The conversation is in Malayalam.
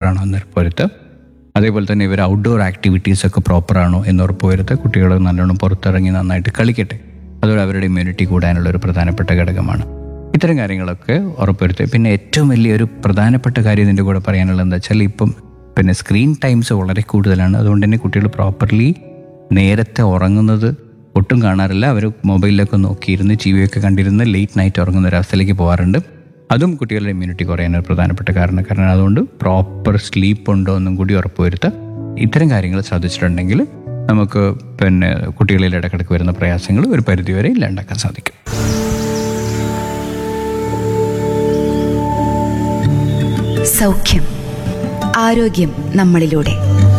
പ്രോപ്പറാണോ എന്ന് ഉറപ്പുവരുത്തുക അതേപോലെ തന്നെ ഇവർ ഔട്ട്ഡോർ ആക്ടിവിറ്റീസ് ഒക്കെ പ്രോപ്പറാണോ എന്ന് ഉറപ്പുവരുത്തുക കുട്ടികൾ നല്ലോണം പുറത്തിറങ്ങി നന്നായിട്ട് കളിക്കട്ടെ അതോടെ അവരുടെ ഇമ്മ്യൂണിറ്റി കൂടാനുള്ള ഒരു പ്രധാനപ്പെട്ട ഘടകമാണ് ഇത്തരം കാര്യങ്ങളൊക്കെ ഉറപ്പുവരുത്തുക പിന്നെ ഏറ്റവും വലിയൊരു പ്രധാനപ്പെട്ട കാര്യം ഇതിൻ്റെ കൂടെ പറയാനുള്ളത് എന്താ വെച്ചാൽ ഇപ്പം പിന്നെ സ്ക്രീൻ ടൈംസ് വളരെ കൂടുതലാണ് അതുകൊണ്ട് തന്നെ കുട്ടികൾ പ്രോപ്പർലി നേരത്തെ ഉറങ്ങുന്നത് ഒട്ടും കാണാറില്ല അവർ മൊബൈലിലൊക്കെ നോക്കിയിരുന്ന് ടി വിയൊക്കെ കണ്ടിരുന്ന് ലേറ്റ് നൈറ്റ് ഉറങ്ങുന്ന ഒരു അവസ്ഥയിലേക്ക് പോകാറുണ്ട് അതും കുട്ടികളുടെ ഇമ്മ്യൂണിറ്റി കുറയാൻ ഒരു പ്രധാനപ്പെട്ട കാരണം കാരണം അതുകൊണ്ട് പ്രോപ്പർ സ്ലീപ്പ് ഉണ്ടോ എന്നും കൂടി ഉറപ്പുവരുത്തുക ഇത്തരം കാര്യങ്ങൾ ശ്രദ്ധിച്ചിട്ടുണ്ടെങ്കിൽ നമുക്ക് പിന്നെ കുട്ടികളിൽ ഇടക്കിടക്ക് വരുന്ന പ്രയാസങ്ങൾ ഒരു പരിധിവരെ ഇല്ലാണ്ടാക്കാൻ സാധിക്കും സൗഖ്യം ആരോഗ്യം നമ്മളിലൂടെ